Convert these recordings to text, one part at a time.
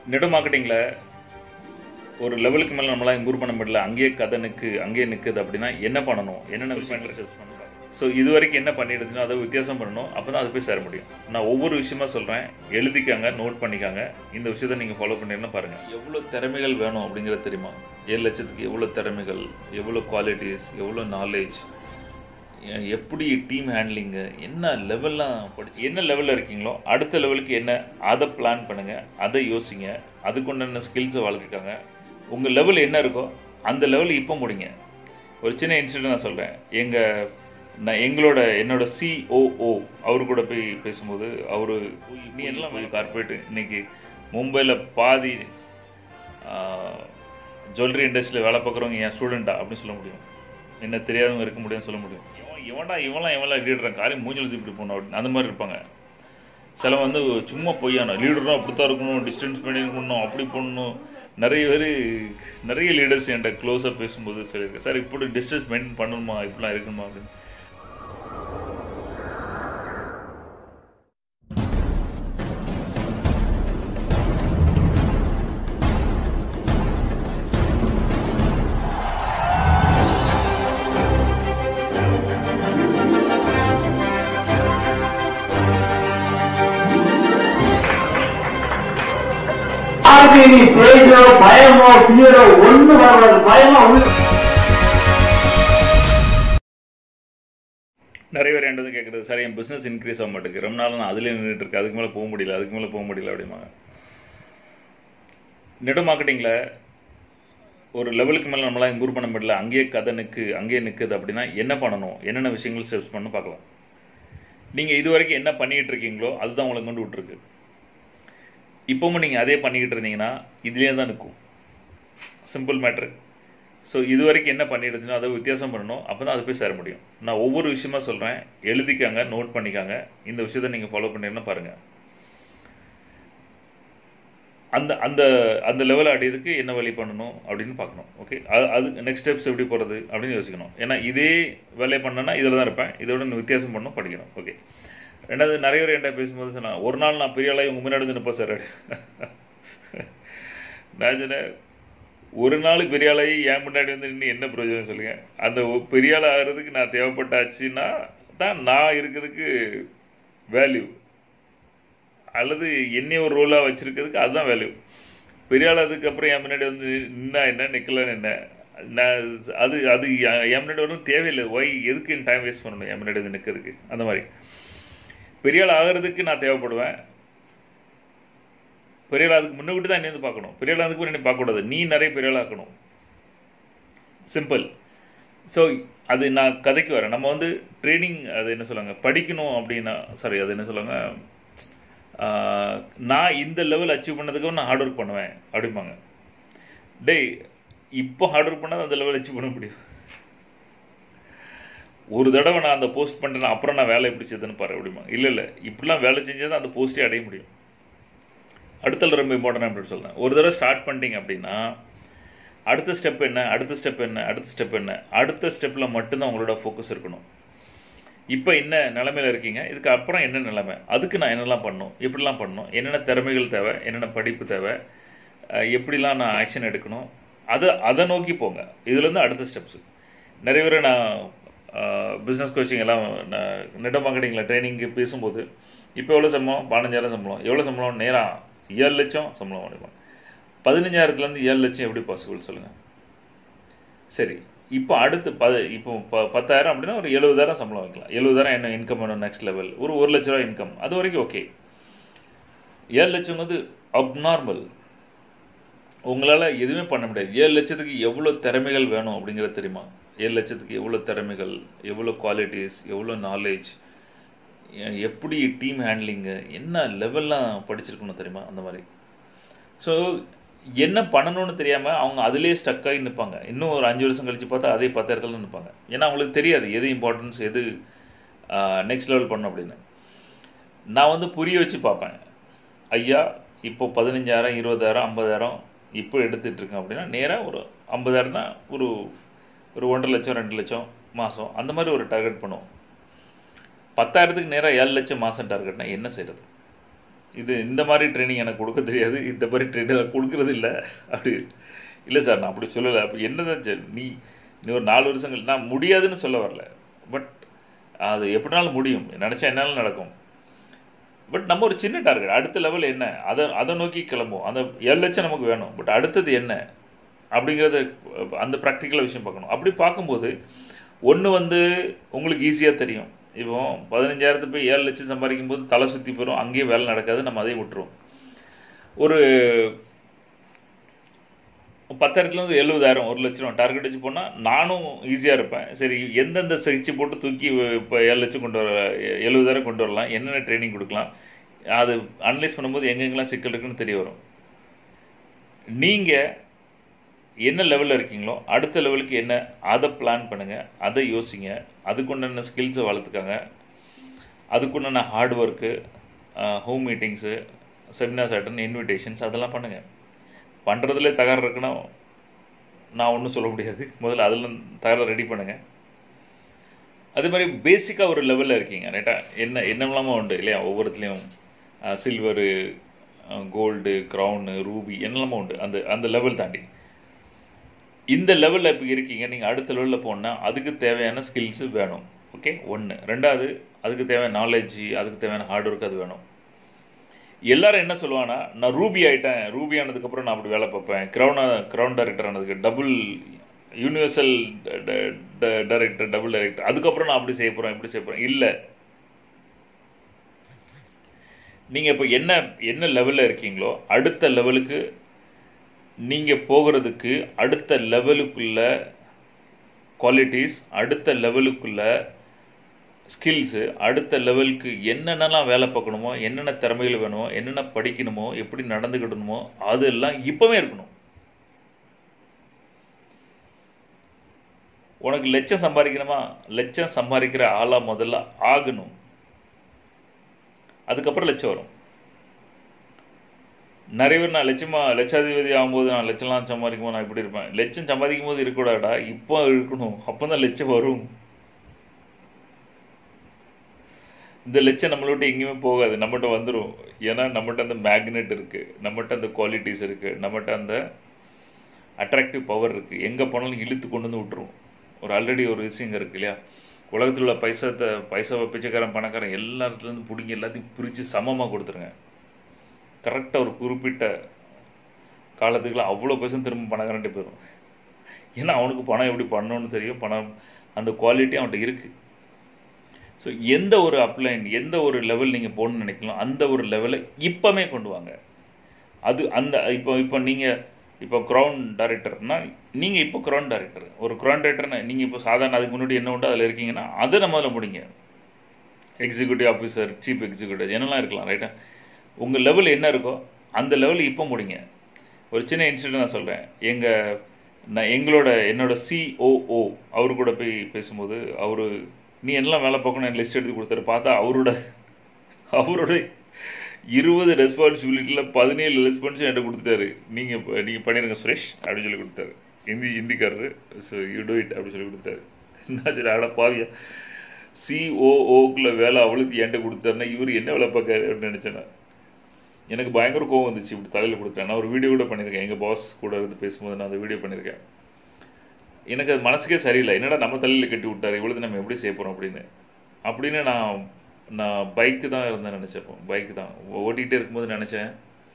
net மார்க்கெட்டிங்கில் ஒரு லெவலுக்கு மேலே நம்மளால் இம்ப்ரூவ் பண்ண முடியல அங்கேயே கதை நிற்கு அங்கேயே நிற்குது அப்படின்னா என்ன பண்ணணும் என்னென்ன விஷயங்களை சர்ச் பண்ணணும் ஸோ இது வரைக்கும் என்ன பண்ணிடுதுன்னு அதை வித்தியாசம் பண்ணணும் அப்போ தான் அது போய் சேர முடியும் நான் ஒவ்வொரு விஷயமா சொல்கிறேன் எழுதிக்காங்க நோட் பண்ணிக்காங்க இந்த விஷயத்தை நீங்கள் ஃபாலோ பண்ணிருந்தா பாருங்கள் எவ்வளோ திறமைகள் வேணும் அப்படிங்கிறது தெரியுமா ஏழு லட்சத்துக்கு எவ்வளோ திறமைகள் எவ்வளோ குவாலிட்டிஸ் எவ்வளோ நாலேஜ் எப்படி டீம் ஹேண்ட்லிங்கு என்ன லெவல்லாம் படிச்சு என்ன லெவலில் இருக்கீங்களோ அடுத்த லெவலுக்கு என்ன அதை பிளான் பண்ணுங்கள் அதை யோசிங்க அதுக்குண்டான ஸ்கில்ஸை வளர்த்துக்காங்க உங்கள் லெவல் என்ன இருக்கோ அந்த லெவல் இப்போ முடிங்க ஒரு சின்ன இன்சிடென்ட் நான் சொல்கிறேன் எங்கள் நான் எங்களோட என்னோட சிஓஓ அவர் கூட போய் பேசும்போது அவர் நீ எல்லாம் போய் கார்பரேட் இன்னைக்கு மும்பையில் பாதி ஜுவல்லரி இண்டஸ்ட்ரியில் வேலை பார்க்குறவங்க என் ஸ்டூடெண்ட்டா அப்படின்னு சொல்ல முடியும் என்ன தெரியாதவங்க இருக்க முடியும்னு சொல்ல முடியும் இவன் இவன்டா இவன்லாம் இவன்லாம் லீடர் காரியம் மூஞ்சில் இப்படி போகணும் அப்படின்னு அந்த மாதிரி இருப்பாங்க சில வந்து சும்மா பொய்யான லீடரும் அப்படி தான் இருக்கணும் டிஸ்டன்ஸ் மெயின்டைன் பண்ணணும் அப்படி பண்ணணும் நிறைய பேர் நிறைய லீடர்ஸ் என்கிட்ட க்ளோஸாக பேசும்போது சொல்லியிருக்கேன் சார் இப்படி டிஸ்டன்ஸ் மெயின்டைன் பண்ணணுமா இப்படிலாம் இருக்கணுமா அப்படின்னு யாருக்கு நீ பேஜோ பயமோ பியரோ ஒண்ணு வராது பயமா ஒண்ணு நிறைய பேர் என்கிட்ட வந்து கேட்குறது சார் என் பிஸ்னஸ் இன்க்ரீஸ் ஆக மாட்டேங்குது ரொம்ப நாள் நான் அதிலே நின்றுட்டு இருக்கேன் அதுக்கு மேலே போக முடியல அதுக்கு மேலே போக முடியல அப்படிம்பாங்க நெட் மார்க்கெட்டிங்கில் ஒரு லெவலுக்கு மேலே நம்மளால் இம்ப்ரூவ் பண்ண முடியல அங்கேயே கதை நிற்கு அங்கேயே நிற்குது அப்படின்னா என்ன பண்ணணும் என்னென்ன விஷயங்கள் ஸ்டெப்ஸ் பண்ணணும் பார்க்கலாம் நீங்கள் இது வரைக்கும் என்ன பண்ணிகிட்டு இருக்கீங்களோ அதுதான் உங்களை கொண்டு விட்டுருக்கு இப்போவும் நீங்கள் அதே பண்ணிக்கிட்டு இருந்தீங்கன்னா இதுலேயே தான் நிற்கும் சிம்பிள் மேட்ரு ஸோ இது வரைக்கும் என்ன பண்ணிடுதுன்னு அதை வித்தியாசம் பண்ணணும் அப்போ தான் அது போய் சேர முடியும் நான் ஒவ்வொரு விஷயமா சொல்கிறேன் எழுதிக்காங்க நோட் பண்ணிக்காங்க இந்த விஷயத்தை நீங்கள் ஃபாலோ பண்ணிருந்தா பாருங்கள் அந்த அந்த அந்த லெவல் அடையிறதுக்கு என்ன வழி பண்ணணும் அப்படின்னு பார்க்கணும் ஓகே அது அது நெக்ஸ்ட் ஸ்டெப்ஸ் எப்படி போகிறது அப்படின்னு யோசிக்கணும் ஏன்னா இதே வேலையை பண்ணேன்னா இதில் தான் இருப்பேன் இதோட இன்னும் வித்தியாசம் பண்ணணும் படிக்கணும் ஓகே ரெண்டாவது நிறைய பேர் என்கிட்ட பேசும்போது சொன்னாங்க ஒரு நாள் நான் பெரிய ஆளாக உங்கள் முன்னாடி வந்து நிற்பேன் சார் நான் சொன்னேன் ஒரு நாள் பெரிய ஆளாகி என் முன்னாடி வந்து நின்று என்ன பிரயோஜனம் சொல்லுங்க அந்த ஒ- பெரிய ஆள் ஆகிறதுக்கு நான் தேவைப்பட்டாச்சுன்னா தான் நான் இருக்கிறதுக்கு வேல்யூ அல்லது என்னைய ஒரு ரோலாக வச்சிருக்கிறதுக்கு அதுதான் வேல்யூ பெரிய ஆள் அதுக்கப்புறம் என் முன்னாடி வந்து நின்னா என்ன நிற்கலன்னு என்ன நான் அது அது என் என் முன்னாடி வரணும் தேவையில்லை ஒய் எதுக்கு என் டைம் வேஸ்ட் பண்ணணும் என் முன்னாடி வந்து நிற்கிறதுக்கு அந்த மாதிரி பெரிய ஆள் ஆகிறதுக்கு நான் தேவைப்படுவேன் பெரிய ஆள் அதுக்கு முன்னுக்கிட்டு தான் என்னை வந்து பார்க்கணும் பெரிய ஆள் அதுக்கு என்னை பார்க்கக்கூடாது நீ நிறைய பெரிய ஆள் ஆக்கணும் சிம்பிள் ஸோ அது நான் கதைக்கு வரேன் நம்ம வந்து ட்ரைனிங் அது என்ன சொல்லுவாங்க படிக்கணும் அப்படின்னா சாரி அது என்ன சொல்லுவாங்க ஆஹ், நான் இந்த லெவல் அச்சீவ் பண்ணதுக்கு நான் ஹார்ட் ஒர்க் பண்ணுவேன் அப்படிம்பாங்க டேய் இப்போ ஹார்ட் ஒர்க் பண்ணால் அந்த லெவல் அச்சீவ் பண்ண முடியும் ஒரு தடவை நான் அந்த போஸ்ட் பண்ணிட்டேன் அப்புறம் நான் வேலை எப்படி செய்தேன்னு பாரு அப்படிமா இல்லை இல்லை இப்படிலாம் வேலை செஞ்சால் தான் அந்த போஸ்ட்டே அடைய முடியும் அடுத்த ரொம்ப இம்பார்ட்டன் அப்படின்னு சொல்றேன் ஒரு தடவை ஸ்டார்ட் பண்ணிட்டீங்க அப்படின்னா அடுத்த ஸ்டெப் என்ன அடுத்த ஸ்டெப் என்ன அடுத்த ஸ்டெப் என்ன அடுத்த ஸ்டெப்பில் மட்டும்தான் உங்களோட ஃபோக்கஸ் இருக்கணும் இப்போ என்ன நிலமையில இருக்கீங்க இதுக்கு அப்புறம் என்ன நிலைமை அதுக்கு நான் என்னெல்லாம் பண்ணணும் எப்படிலாம் பண்ணணும் என்னென்ன திறமைகள் தேவை என்னென்ன படிப்பு தேவை அஹ் எப்படிலாம் நான் ஆக்ஷன் எடுக்கணும் அதை அதை நோக்கி போங்க இதுலேருந்து அடுத்த ஸ்டெப்ஸ் நிறைய பேர் நான் பிஸ்னஸ் கோச்சிங் எல்லாம் நான் நெட் மார்க்கெட்டிங்கில் ட்ரைனிங்க்கு பேசும்போது இப்போ எவ்வளோ சம்பளம் பதினஞ்சாயிரம் சம்பளம் எவ்வளோ சம்பளம் நேராக ஏழு லட்சம் சம்பளம் அப்படிமா பதினஞ்சாயிரத்துலேருந்து ஏழு லட்சம் எப்படி பாசிபிள் சொல்லுங்கள் சரி இப்போ அடுத்து ப இப்போ ப பத்தாயிரம் அப்படின்னா ஒரு எழுபதாயிரம் சம்பளம் வைக்கலாம் எழுபதாயிரம் என்ன இன்கம் வேணும் நெக்ஸ்ட் லெவல் ஒரு ஒரு லட்ச ரூபா இன்கம் அது வரைக்கும் ஓகே ஏழு லட்சம் வந்து அப்நார்மல் உங்களால் எதுவுமே பண்ண முடியாது ஏழு லட்சத்துக்கு எவ்வளோ திறமைகள் வேணும் அப்படிங்கிறது தெரியுமா ஏழு லட்சத்துக்கு எவ்வளோ திறமைகள் எவ்வளோ குவாலிட்டிஸ் எவ்வளோ நாலேஜ் எப்படி டீம் ஹேண்ட்லிங்கு என்ன லெவல்லாம் படிச்சிருக்கணும் தெரியுமா அந்த மாதிரி ஸோ என்ன பண்ணணும்னு தெரியாமல் அவங்க அதிலே ஸ்டக் ஆகி நிற்பாங்க இன்னும் ஒரு அஞ்சு வருஷம் கழிச்சு பார்த்தா அதே பத்தாயிரத்துல நிற்பாங்க ஏன்னா அவங்களுக்கு தெரியாது எது இம்பார்ட்டன்ஸ் எது நெக்ஸ்ட் லெவல் பண்ணணும் அப்படின்னு நான் வந்து புரிய வச்சு பார்ப்பேன் ஐயா இப்போ பதினஞ்சாயிரம் இருபதாயிரம் ஐம்பதாயிரம் இப்போ எடுத்துட்டு இருக்கேன் அப்படின்னா நேராக ஒரு ஐம்பதாயிரம் தான் ஒரு ஒரு ஒன்றரை லட்சம் ரெண்டு லட்சம் மாதம் அந்த மாதிரி ஒரு டார்கெட் பண்ணுவோம் பத்தாயிரத்துக்கு நேராக ஏழு லட்சம் மாதம் டார்கெட்னா என்ன செய்கிறது இது இந்த மாதிரி ட்ரைனிங் எனக்கு கொடுக்க தெரியாது இந்த மாதிரி ட்ரைனிங் கொடுக்கறது இல்லை அப்படி இல்லை சார் நான் அப்படி சொல்லலை அப்படி என்னதான் சார் நீ நீ ஒரு நாலு வருஷங்கள் நான் முடியாதுன்னு சொல்ல வரல பட் அது எப்படினாலும் முடியும் நினச்சா என்னாலும் நடக்கும் பட் நம்ம ஒரு சின்ன டார்கெட் அடுத்த லெவல் என்ன அதை அதை நோக்கி கிளம்புவோம் அந்த ஏழு லட்சம் நமக்கு வேணும் பட் அடுத்தது என்ன அப்படிங்கிறத அந்த ப்ராக்டிக்கலாக விஷயம் பார்க்கணும் அப்படி பார்க்கும்போது ஒன்று வந்து உங்களுக்கு ஈஸியாக தெரியும் இப்போ பதினஞ்சாயிரத்து போய் ஏழு லட்சம் சம்பாதிக்கும் போது தலை சுற்றி போயிடும் அங்கேயே வேலை நடக்காது நம்ம அதையும் விட்டுருவோம் ஒரு பத்தாயிரத்துலேருந்து எழுபதாயிரம் ஒரு லட்ச ரூபா டார்கெட் வச்சு போனால் நானும் ஈஸியாக இருப்பேன் சரி எந்தெந்த சிகிச்சை போட்டு தூக்கி இப்போ ஏழு லட்சம் கொண்டு வர எழுபதாயிரம் கொண்டு வரலாம் என்னென்ன ட்ரைனிங் கொடுக்கலாம் அது அனலைஸ் பண்ணும்போது எங்கெங்கெல்லாம் சிக்கல் இருக்குன்னு தெரிய வரும் நீங்கள் என்ன லெவலில் இருக்கீங்களோ அடுத்த லெவலுக்கு என்ன அதை பிளான் பண்ணுங்கள் அதை யோசிங்க அதுக்குண்டான ஸ்கில்ஸை வளர்த்துக்காங்க அதுக்குண்டான hard work home meetings seminars attend invitations அதெல்லாம் பண்ணுங்கள் பண்ணுறதுல தகராறு இருக்குன்னா நான் ஒன்றும் சொல்ல முடியாது முதல்ல அதில் தகராறு ரெடி பண்ணுங்கள் அதே மாதிரி பேசிக்காக ஒரு லெவலில் இருக்கீங்க ரைட்டா என்ன என்னெல்லாமோ உண்டு இல்லையா ஒவ்வொருத்துலேயும் சில்வரு கோல்டு க்ரௌனு ரூபி என்னெல்லாமோ உண்டு அந்த அந்த லெவல் தாண்டி இந்த லெவலில் இப்போ இருக்கீங்க நீங்கள் அடுத்த லெவலில் போனால் அதுக்கு தேவையான ஸ்கில்ஸு வேணும் ஓகே ஒன்று ரெண்டாவது அதுக்கு தேவையான நாலேஜ் அதுக்கு தேவையான ஹார்ட் ஒர்க் அது வேணும் எல்லாரும் என்ன சொல்லுவாங்கன்னா நான் ரூபி ஆகிட்டேன் ரூபி ஆனதுக்கப்புறம் நான் அப்படி வேலை பார்ப்பேன் க்ரௌனா க்ரௌன் டைரக்டர் ஆனதுக்கு double universal director double director அதுக்கப்புறம் நான் அப்படி செய்ய போகிறேன் இப்படி செய்ய போகிறேன் இல்லை நீங்கள் இப்போ என்ன என்ன லெவலில் இருக்கீங்களோ அடுத்த லெவலுக்கு நீங்கள் போகிறதுக்கு அடுத்த லெவலுக்குள்ள குவாலிட்டிஸ் அடுத்த லெவலுக்குள்ள ஸ்கில்ஸு அடுத்த லெவலுக்கு என்னென்னலாம் வேலை பார்க்கணுமோ என்னென்ன திறமைகள் வேணுமோ என்னென்ன படிக்கணுமோ எப்படி நடந்துக்கிடணுமோ அதெல்லாம் இப்போவே இருக்கணும் உனக்கு லட்சம் சம்பாதிக்கணுமா லட்சம் சம்பாதிக்கிற ஆளாக முதல்ல ஆகணும் அதுக்கப்புறம் லட்சம் வரும் நிறைய பேர் நான் லட்சமா லட்சாதிபதி ஆகும்போது நான் லட்சம்லாம் சம்பாதிக்கும் போது நான் இப்படி இருப்பேன் லட்சம் சம்பாதிக்கும் போது இருக்கக்கூடாடா இப்போ இருக்கணும் அப்போ தான் லட்சம் வரும் இந்த லட்சம் நம்மள விட்டு எங்கேயுமே போகாது நம்மகிட்ட வந்துடும் ஏன்னா நம்மகிட்ட அந்த மேக்னெட் இருக்குது நம்மகிட்ட அந்த குவாலிட்டிஸ் இருக்குது நம்மகிட்ட அந்த அட்ராக்டிவ் பவர் இருக்குது எங்கே போனாலும் இழுத்து கொண்டு வந்து விட்டுரும் ஒரு ஆல்ரெடி ஒரு விஷயம் இருக்கு இல்லையா உலகத்தில் உள்ள பைசாத்தை பைசாவை பிச்சைக்காரன் பணக்காரன் எல்லா இடத்துலேருந்து பிடிங்கி எல்லாத்தையும் பிரித்து சமமாக கொடுத்துருங்க கரெக்டாக ஒரு குறிப்பிட்ட காலத்துக்குலாம் அவ்வளோ பைசா திரும்ப பணக்காரன்ட்டு போயிடும் ஏன்னா அவனுக்கு பணம் எப்படி பண்ணணும்னு தெரியும் பணம் அந்த குவாலிட்டி அவன்கிட்ட இருக்குது ஸோ எந்த ஒரு அப்ளைன் எந்த ஒரு லெவல் நீங்கள் போகணும்னு நினைக்கலாம் அந்த ஒரு லெவலை இப்போமே கொண்டு வாங்க அது அந்த இப்போ இப்போ நீங்கள் இப்போ க்ரௌன் டைரக்டர்னா நீங்கள் இப்போ க்ரௌன் டைரக்டர் ஒரு க்ரௌன் டைரக்டர்னா நீங்கள் இப்போ சாதாரண அதுக்கு முன்னாடி என்ன உண்டு அதில் இருக்கீங்கன்னா அதை நம்ம அதில் முடிங்க எக்ஸிக்யூட்டிவ் ஆஃபீஸர் சீஃப் எக்ஸிக்யூட்டிவ் என்னெல்லாம் இருக்கலாம் ரைட்டா உங்கள் லெவல் என்ன இருக்கோ அந்த லெவல் இப்போ முடிங்க ஒரு சின்ன இன்சிடென்ட் நான் சொல்கிறேன் எங்கள் நான் எங்களோட என்னோட சிஓஓ அவர் கூட போய் பேசும்போது அவர் நீ எல்லாம் வேலை பார்க்கணும் லிஸ்ட் எடுத்து கொடுத்தாரு பார்த்தா அவரோட அவரோட இருபது ரெஸ்பான்சிபிலிட்டியில் பதினேழு ரெஸ்பான்ஸும் என்கிட்ட கொடுத்துட்டாரு நீங்கள் நீங்கள் பண்ணிடுங்க சுரேஷ் அப்படின்னு சொல்லி கொடுத்தாரு ஹிந்தி ஹிந்திக்காரரு ஸோ யூ டூ இட் அப்படின்னு சொல்லி கொடுத்தாரு என்ன சரி அட பாவியா சிஓஓக்குள்ள வேலை அவ்வளோத்து என்கிட்ட கொடுத்தாருன்னா இவர் என்ன வேலை பார்க்காரு அப்படின்னு நினச்சேன்னா எனக்கு பயங்கர கோவம் வந்துச்சு இப்படி தலையில் கொடுத்தேன் நான் ஒரு வீடியோ கூட பண்ணியிருக்கேன் எங்கள் பாஸ் கூட இருந்து பேசும்போது நான் அந்த வீடியோ பண்ணியிருக்கேன் எனக்கு அது மனசுக்கே சரியில்லை என்னடா நம்ம தலையில் கட்டி விட்டார் இவ்வளவு நம்ம எப்படி செய்ய போகிறோம் அப்படின்னு அப்படின்னு நான் நான் பைக்கு தான் இருந்தேன் நினச்சப்போ பைக்கு தான் ஓட்டிகிட்டே இருக்கும்போது நினச்சேன்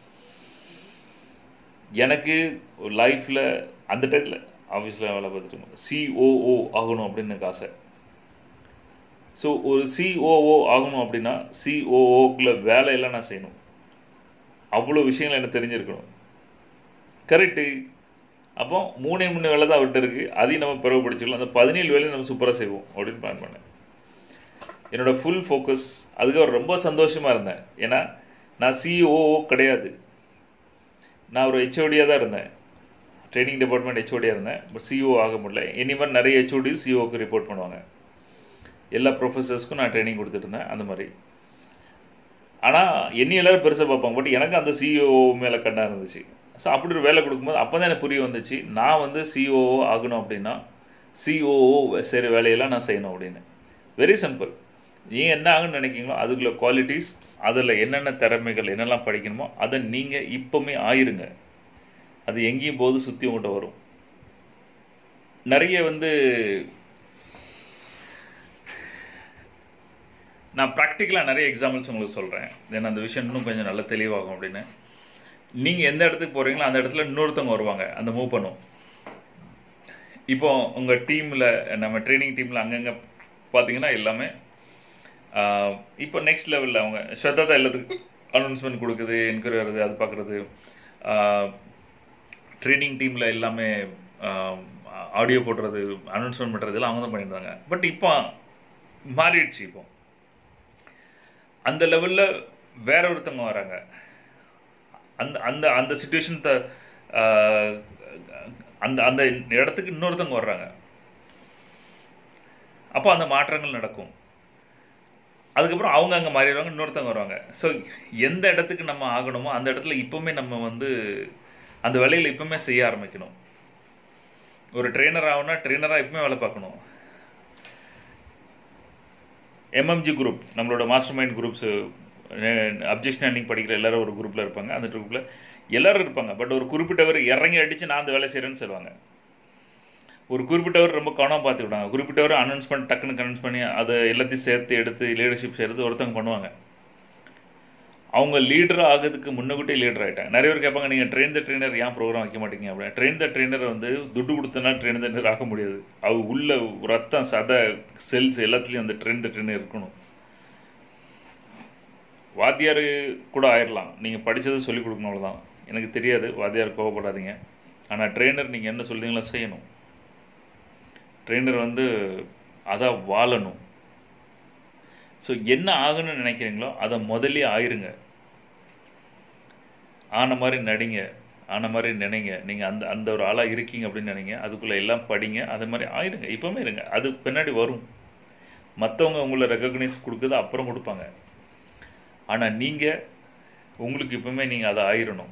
எனக்கு லைஃப்பில் அந்த டைத்தில் ஆஃபீஸில் வேலை பார்த்துட்டு இருக்கும்போது சிஓஓ ஆகணும் அப்படின்னு எனக்கு ஆசை ஸோ ஒரு சிஓஓ ஆகணும் அப்படின்னா சிஓஓக்குள்ள வேலையெல்லாம் நான் செய்யணும் அவ்வளோ விஷயங்கள் எனக்கு தெரிஞ்சிருக்கணும் கரெக்டு அப்போ மூணே மூணு வேலை தான் அவர்கிட்ட இருக்குது அதையும் நம்ம பிறகு படிச்சுக்கலாம் அந்த பதினேழு வேலையை நம்ம சூப்பராக செய்வோம் அப்படின்னு பிளான் பண்ணேன் என்னோடய ஃபுல் ஃபோக்கஸ் அதுக்கு ரொம்ப சந்தோஷமாக இருந்தேன் ஏன்னா நான் சிஓஓ கிடையாது நான் ஒரு ஹெச்ஓடியாக தான் இருந்தேன் ட்ரைனிங் டிபார்ட்மெண்ட் ஹெச்ஓடியாக இருந்தேன் பட் சிஓ ஆக முடியல இனிமேல் நிறைய ஹெச்ஓடி சிஓக்கு ரிப்போர்ட் பண்ணுவாங்க எல்லா ப்ரொஃபஸர்ஸ்க்கும் நான் ட்ரைனிங் கொடுத்துட்டு இருந்தேன் அந்த மாதிரி ஆனால் என்னை எல்லோரும் பெருசாக பார்ப்பாங்க பட் எனக்கு அந்த சிஓ மேலே கண்ணாக இருந்துச்சு ஸோ அப்படி ஒரு வேலை கொடுக்கும்போது அப்போ தான் எனக்கு புரிய வந்துச்சு நான் வந்து சிஓஓ ஆகணும் அப்படின்னா சிஓஓ சரி வேலையெல்லாம் நான் செய்யணும் அப்படின்னு வெரி சிம்பிள் நீங்கள் என்ன ஆகுன்னு நினைக்கிறீங்களோ அதுக்குள்ள குவாலிட்டிஸ் அதில் என்னென்ன திறமைகள் என்னெல்லாம் படிக்கணுமோ அதை நீங்கள் இப்போவுமே ஆயிருங்க அது எங்கேயும் போது சுற்றி உங்கள்கிட்ட வரும் நிறைய வந்து நான் ப்ராக்டிக்கலாக நிறைய எக்ஸாம்பிள்ஸ் உங்களுக்கு சொல்கிறேன் தென் அந்த விஷயம் இன்னும் கொஞ்சம் நல்லா தெளிவாகும் அப்படின்னு நீங்கள் எந்த இடத்துக்கு போகிறீங்களோ அந்த இடத்துல இன்னொருத்தவங்க வருவாங்க அந்த மூவ் பண்ணும் இப்போ உங்கள் டீமில் நம்ம ட்ரைனிங் டீமில் அங்கங்கே பார்த்தீங்கன்னா எல்லாமே ஆஹ், இப்போ நெக்ஸ்ட் லெவலில் அவங்க ஸ்ரத்தா தான் எல்லாத்துக்கும் அனௌன்ஸ்மெண்ட் கொடுக்குது என்கொயரி வருது அது பார்க்குறது ட்ரைனிங் டீமில் எல்லாமே ஆடியோ போடுறது அனௌன்ஸ்மெண்ட் பண்ணுறது எல்லாம் அவங்க தான் பண்ணியிருந்தாங்க பட் இப்போ மாறிடுச்சு இப்போ அந்த லெவலில் வேற ஒருத்தவங்க வராங்க அந்த அந்த அந்த சுச்சுவேஷன் அந்த அந்த இடத்துக்கு இன்னொருத்தவங்க வர்றாங்க அப்போ அந்த மாற்றங்கள் நடக்கும் அதுக்கப்புறம் அவங்க அங்கே மாறிடுவாங்க இன்னொருத்தவங்க வருவாங்க ஸோ எந்த இடத்துக்கு நம்ம ஆகணுமோ அந்த இடத்துல இப்போவுமே நம்ம வந்து அந்த வேலையில் இப்போவுமே செய்ய ஆரம்பிக்கணும் ஒரு ட்ரெயினர் ஆகணும்னா ட்ரெயினராக இப்பவுமே வேலை பார்க்கணும் எம்எம்ஜி குரூப் நம்மளோட மாஸ்டர் மைண்ட் குரூப்ஸ் அப்ஜெக்ஷன் அன்னைக்கு படிக்கிற எல்லாரும் ஒரு குரூப்பில் இருப்பாங்க அந்த குரூப்பில் எல்லாரும் இருப்பாங்க பட் ஒரு குறிப்பிட்டவர் இறங்கி அடித்து நான் அந்த வேலை செய்கிறேன்னு சொல்லுவாங்க ஒரு குறிப்பிட்டவர் ரொம்ப கவனம் பார்த்து விடாங்க குறிப்பிட்டவர் அனௌன்ஸ்மெண்ட் டக்குன்னு அனௌன்ஸ் பண்ணி அதை எல்லாத்தையும் சேர்த்து எடுத்து லீடர்ஷிப் செய்கிறது ஒருத்தவங்க பண்ணுவாங்க அவங்க லீடர் ஆகிறதுக்கு முன்னக்கூட்டியே லீடர் ஆகிட்டாங்க நிறைய பேர் கேட்பாங்க நீங்கள் ட்ரெயின் த ட்ரெயினர் ஏன் ப்ரோக்ராம் வைக்க மாட்டீங்க அப்படின்னு ட்ரெயின் த ட்ரெயினர் வந்து துட்டு கொடுத்தனா ட்ரெயின் த ட்ரெயினர் ஆக முடியாது அவங்க உள்ள ரத்தம் சதை செல்ஸ் எல்லாத்துலேயும் அந்த ட்ரெயின் த ட்ரெயினர் இருக்கணும் வாத்தியார் கூட ஆயிடலாம் நீங்கள் படித்தது சொல்லிக் கொடுக்கணும் அவ்வளோதான் எனக்கு தெரியாது வாத்தியார் கோவப்படாதீங்க ஆனால் ட்ரெயினர் நீங்கள் என்ன சொல்றீங்களோ செய்யணும் ட்ரெயினர் வந்து அதான் வாழணும் ஸோ என்ன ஆகணும்னு நினைக்கிறீங்களோ அதை முதல்ல ஆயிருங்க ஆன மாதிரி நடிங்க ஆன மாதிரி நினைங்க நீங்கள் அந்த அந்த ஒரு ஆளாக இருக்கீங்க அப்படின்னு நினைங்க அதுக்குள்ளே எல்லாம் படிங்க அது மாதிரி ஆயிருங்க இப்போவுமே இருங்க அது பின்னாடி வரும் மற்றவங்க உங்களை ரெக்கக்னைஸ் கொடுக்குறது அப்புறம் கொடுப்பாங்க ஆனால் நீங்கள் உங்களுக்கு இப்போவுமே நீங்கள் அதை ஆயிரணும்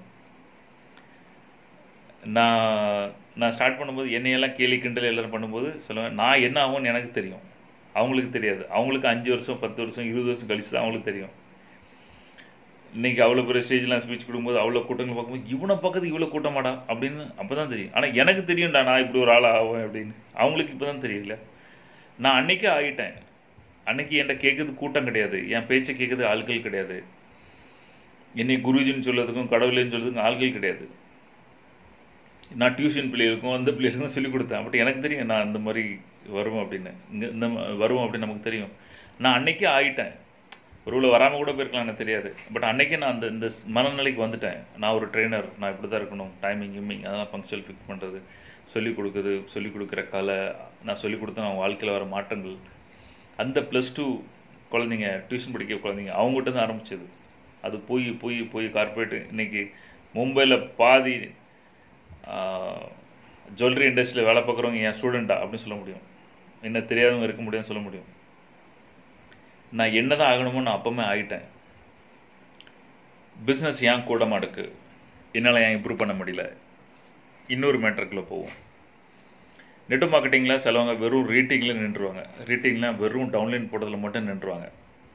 நான் நான் ஸ்டார்ட் பண்ணும்போது என்னையெல்லாம் கேலி கிண்டல் எல்லாரும் பண்ணும்போது சொல்லுவேன் நான் என்ன ஆகும்னு எனக்கு தெரியும் அவங்களுக்கு தெரியாது அவங்களுக்கு அஞ்சு வருஷம் பத்து வருஷம் இருபது வருஷம் கழிச்சு தான் அவங்களுக்கு தெரியும் இன்னைக்கு அவ்வளோ பெரிய ஸ்டேஜ்லாம் ஸ்பீச் கொடுக்கும்போது அவ்வளோ கூட்டங்கள் பார்க்கும்போது இவனை பக்கத்துக்கு இவ்வளோ கூட்டமாடா அப்படின்னு அப்போ தான் தெரியும் ஆனால் எனக்கு தெரியும்டா நான் இப்படி ஒரு ஆள் ஆவேன் அப்படின்னு அவங்களுக்கு இப்போ தான் தெரியல நான் அன்னைக்கே ஆகிட்டேன் அன்னைக்கு என்கிட்ட கேட்குறது கூட்டம் கிடையாது என் பேச்சை கேட்குறது ஆட்கள் கிடையாது என்னை குருஜின்னு சொல்றதுக்கும் கடவுளேன்னு சொல்றதுக்கும் ஆள்கள் கிடையாது நான் டியூஷன் பிள்ளைகளுக்கும் அந்த பிள்ளைகளுக்கும் சொல்லிக் கொடுத்தேன் பட் எனக்கு தெரியும் நான் இந்த மாதிரி வருவோம் அப்படின்னு இங்கே இந்த ம- வருவோம் அப்படின்னு நமக்கு தெரியும் நான் அன்னைக்கே ஆயிட்டேன் ஒருவேளை வராமல் கூட போயிருக்கலாம் எனக்கு தெரியாது பட் அன்னைக்கே நான் அந்த இந்த மனநிலைக்கு வந்துட்டேன் நான் ஒரு ட்ரெயினர் நான் இப்படி தான் இருக்கணும் டைமிங் கிம்மிங் அதெல்லாம் ஃபங்க்ஷன் ஃபிக்ஸ் பண்ணுறது சொல்லிக் கொடுக்குறது சொல்லிக் கொடுக்குற கலை நான் சொல்லிக் கொடுத்த நான் வாழ்க்கையில் வர மாற்றங்கள் அந்த ப்ளஸ் டூ குழந்தைங்க டியூஷன் படிக்க குழந்தைங்க அவங்ககிட்ட தான் ஆரம்பிச்சது அது போய் போய் போய் கார்பரேட் இன்னைக்கு மும்பையில் பாதி ஜுவல்லரி இண்டஸ்ட்ரியில் வேலை பார்க்குறவங்க என் ஸ்டூடெண்ட்டா அப்படின்னு சொல்ல முடியும் என்ன தெரியாதவங்க இருக்க முடியும்னு சொல்ல முடியும் நான் என்ன தான் ஆகணுமோ நான் அப்பவுமே ஆகிட்டேன் பிஸ்னஸ் ஏன் கூடமா இருக்கு என்னால் ஏன் இம்ப்ரூவ் பண்ண முடியல இன்னொரு மேட்டருக்குள்ளே போவோம் நெட் மார்க்கெட்டிங்கில் சிலவங்க வெறும் ரீட்டிங்கில் நின்றுவாங்க ரீட்டிங்லாம் வெறும் டவுன்லைன் போடுறதுல மட்டும் நின்றுவாங்க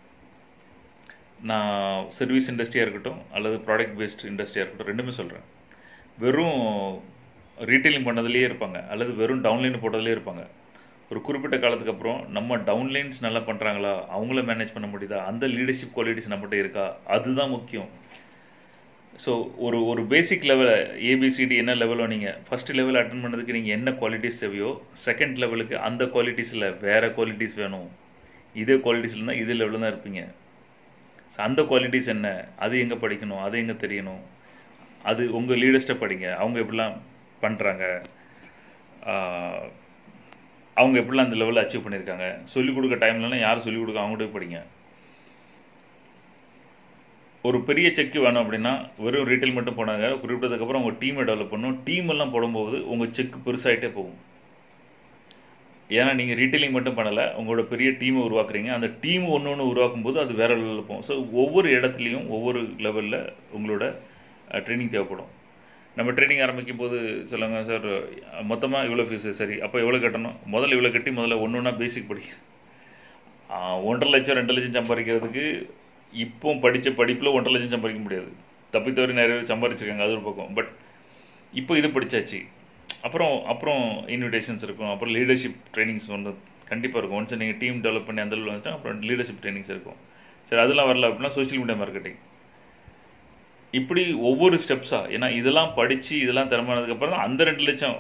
நான் சர்வீஸ் இண்டஸ்ட்ரியாக இருக்கட்டும் அல்லது ப்ராடக்ட் பேஸ்ட் இண்டஸ்ட்ரியாக இருக்கட்டும் ரெண்டுமே சொல்கிறேன் வெறும் ரீட்டைலிங் பண்ணதுலேயே இருப்பாங்க அல்லது வெறும் டவுன்லைன் போட்டதுலேயே இருப்பாங்க ஒரு குறிப்பிட்ட காலத்துக்கு அப்புறம் நம்ம டவுன்லைன்ஸ் நல்லா பண்ணுறாங்களா அவங்கள மேனேஜ் பண்ண முடியுதா அந்த லீடர்ஷிப் குவாலிட்டிஸ் நம்மகிட்ட இருக்கா அதுதான் முக்கியம் ஸோ ஒரு ஒரு பேசிக் லெவல் ஏபிசிடி என்ன லெவலோ நீங்கள் ஃபஸ்ட் லெவல் அட்டன் பண்ணதுக்கு நீங்கள் என்ன குவாலிட்டிஸ் தேவையோ செகண்ட் லெவலுக்கு அந்த குவாலிட்டிஸில் வேறு குவாலிட்டிஸ் வேணும் இதே குவாலிட்டிஸில் இருந்தால் இதே லெவலில் தான் இருப்பீங்க ஸோ அந்த குவாலிட்டிஸ் என்ன அது எங்கே படிக்கணும் அது எங்கே தெரியணும் அது உங்கள் லீடர்ஸ்ட்டை படிங்க அவங்க எப்படிலாம் பண்ணுறாங்க அவங்க எப்படிலாம் அந்த லெவலில் அச்சீவ் பண்ணியிருக்காங்க சொல்லிக் கொடுக்க டைம்லலாம் யார் சொல்லிக் கொடுக்க அவங்ககிட்ட போய் படிங்க ஒரு பெரிய செக் வேணும் அப்படின்னா வெறும் ரீட்டைல் மட்டும் போனாங்க குறிப்பிட்டதுக்கப்புறம் உங்கள் டீமை டெவலப் பண்ணணும் டீம் எல்லாம் போடும்போது உங்கள் செக் பெருசாகிட்டே போகும் ஏன்னா நீங்கள் ரீட்டைலிங் மட்டும் பண்ணலை உங்களோட பெரிய டீமை உருவாக்குறீங்க அந்த டீம் ஒன்று ஒன்று உருவாக்கும் போது அது வேற லெவலில் போகும் ஸோ ஒவ்வொரு இடத்துலையும் ஒவ்வொரு லெவலில் உங்களோட ட்ரைனிங் தேவைப்படும் நம்ம ட்ரைனிங் ஆரம்பிக்கும் போது சொல்லுங்க சார் மொத்தமாக இவ்வளோ ஃபீஸு சரி அப்போ எவ்வளோ கட்டணும் முதல்ல இவ்வளோ கட்டி முதல்ல ஒன்று ஒன்றா பேசிக் படிக்க ஆஹ், ஒன்றரை லட்சம் ரெண்டு லட்சம் சம்பாதிக்கிறதுக்கு இப்போ படித்த படிப்பில் ஒன்றரை லட்சம் சம்பாதிக்க முடியாது தப்பி தவறி நிறைய பேர் சம்பாதிச்சிருக்காங்க அது ஒரு பக்கம் பட் இப்போ இது படிச்சாச்சு அப்புறம் அப்புறம் இன்விடேஷன்ஸ் இருக்கும் அப்புறம் லீடர்ஷிப் ட்ரைனிங்ஸ் ஒன்று கண்டிப்பாக இருக்கும் ஒன்ஸ் நீங்கள் டீம் டெவலப் பண்ணி அந்த level வந்துட்டா அப்புறம் லீடர்ஷிப் ட்ரைனிங்ஸ் இருக்கும் சரி அதெல்லாம் வரல அப்படின்னா சோஷியல் மீடியா மார்க்கெட்டிங் இப்படி ஒவ்வொரு ஸ்டெப்ஸாக ஏன்னா இதெல்லாம் படித்து இதெல்லாம் திறமானதுக்கப்புறம் தான் அந்த ரெண்டு லட்சம்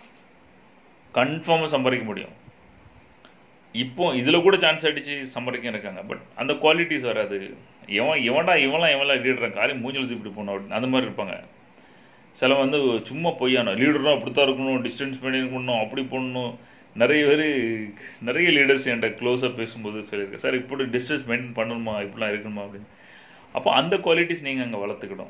கன்ஃபார்மாக சம்பாதிக்க முடியும் இப்போ இதில் கூட சான்ஸ் அடித்து சம்பாதிக்க இருக்காங்க பட் அந்த குவாலிட்டிஸ் வராது எவன் எவன்டா இவன்லாம் எவன்லாம் லீடர் காலையும் மூஞ்சில் இப்படி போகணும் அப்படின்னு அந்த மாதிரி இருப்பாங்க சில வந்து சும்மா பொய்யான லீடரும் அப்படித்தான் இருக்கணும் டிஸ்டன்ஸ் மெயின்டைன் பண்ணணும் அப்படி பண்ணணும் நிறைய பேர் நிறைய லீடர்ஸ் என்கிட்ட க்ளோஸாக பேசும்போது சொல்லியிருக்கேன் சார் இப்படி டிஸ்டன்ஸ் மெயின்டைன் பண்ணணுமா இப்படிலாம் இருக்கணுமா அப்படின்னு அப்போ அந்த குவாலிட்டிஸ் நீங்கள் அங்கே வளர்த்துக்கணும்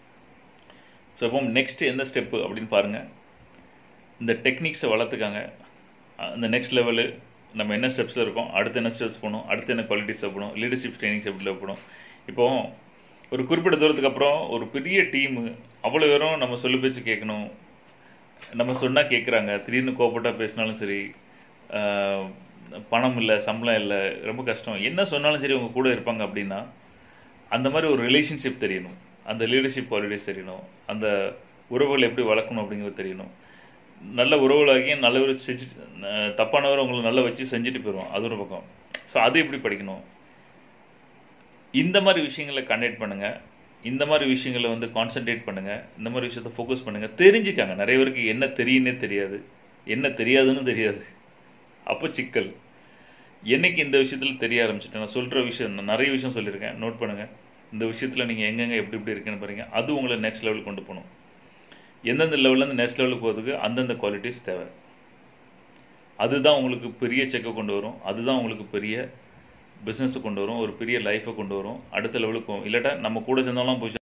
ஸோ அப்போ நெக்ஸ்ட் எந்த ஸ்டெப்பு அப்படின்னு பாருங்கள் இந்த டெக்னிக்ஸை வளர்த்துக்காங்க அந்த நெக்ஸ்ட் லெவலு நம்ம என்ன ஸ்டெப்ஸில் இருக்கோம் அடுத்து என்ன ஸ்டெப்ஸ் போகணும் அடுத்து என்ன குவாலிட்டிஸ் போகணும் லீடர்ஷிப் ட்ரைனிங்ஸ் எப்படி போகணும் இப்போ ஒரு குறிப்பிட்ட தூரத்துக்கு அப்புறம் ஒரு பெரிய டீமு அவ்வளோ பேரும் நம்ம சொல்லு பேச்சு கேட்கணும் நம்ம சொன்னால் கேட்குறாங்க திடீர்னு கோபப்பட்டா பேசினாலும் சரி ஆஹ், பணம் இல்லை சம்பளம் இல்லை ரொம்ப கஷ்டம் என்ன சொன்னாலும் சரி உங்க கூட இருப்பாங்க அப்படின்னா அந்த மாதிரி ஒரு ரிலேஷன்ஷிப் தெரியணும் அந்த லீடர்ஷிப் குவாலிட்டிஸ் தெரியணும் அந்த உறவுகளை எப்படி வளர்க்கணும் அப்படிங்கிறது தெரியணும் நல்ல உறவுகளாகி நல்லவர் செஞ்சு அஹ், தப்பானவர் உங்களை நல்லா வச்சு செஞ்சுட்டு போயிடுவோம் அது ஒரு பக்கம் ஸோ அது எப்படி படிக்கணும் இந்த மாதிரி விஷயங்களை கண்டக்ட் பண்ணுங்க இந்த மாதிரி விஷயங்களை வந்து கான்சென்ட்ரேட் பண்ணுங்க இந்த மாதிரி விஷயத்த ஃபோக்கஸ் பண்ணுங்க தெரிஞ்சுக்காங்க நிறைய பேருக்கு என்ன தெரியுன்னே தெரியாது என்ன தெரியாதுன்னு தெரியாது அப்போ சிக்கல் என்னைக்கு இந்த விஷயத்தில் தெரிய ஆரம்பிச்சிட்டேன் நான் சொல்கிற விஷயம் நான் நிறைய விஷயம் சொல்லியிருக்கேன் நோட் பண்ணுங்கள் இந்த விஷயத்தில் நீங்கள் எங்கெங்கே எப்படி எப்படி இருக்குன்னு பாருங்க அது உங்களை நெக்ஸ்ட் லெவலுக்கு கொண்டு போகணும் எந்தெந்த லெவல்லேருந்து நெக்ஸ்ட் லெவலுக்கு போகிறதுக்கு அந்தந்த குவாலிட்டிஸ் தேவை அதுதான் உங்களுக்கு பெரிய செக்கை கொண்டு வரும் அதுதான் உங்களுக்கு பெரிய பிஸ்னஸை கொண்டு வரும் ஒரு பெரிய லைஃப்பை கொண்டு வரும் அடுத்த லெவலுக்கு போகும் இல்லாட்டா நம்ம கூட சேர்ந்தாலும் போய்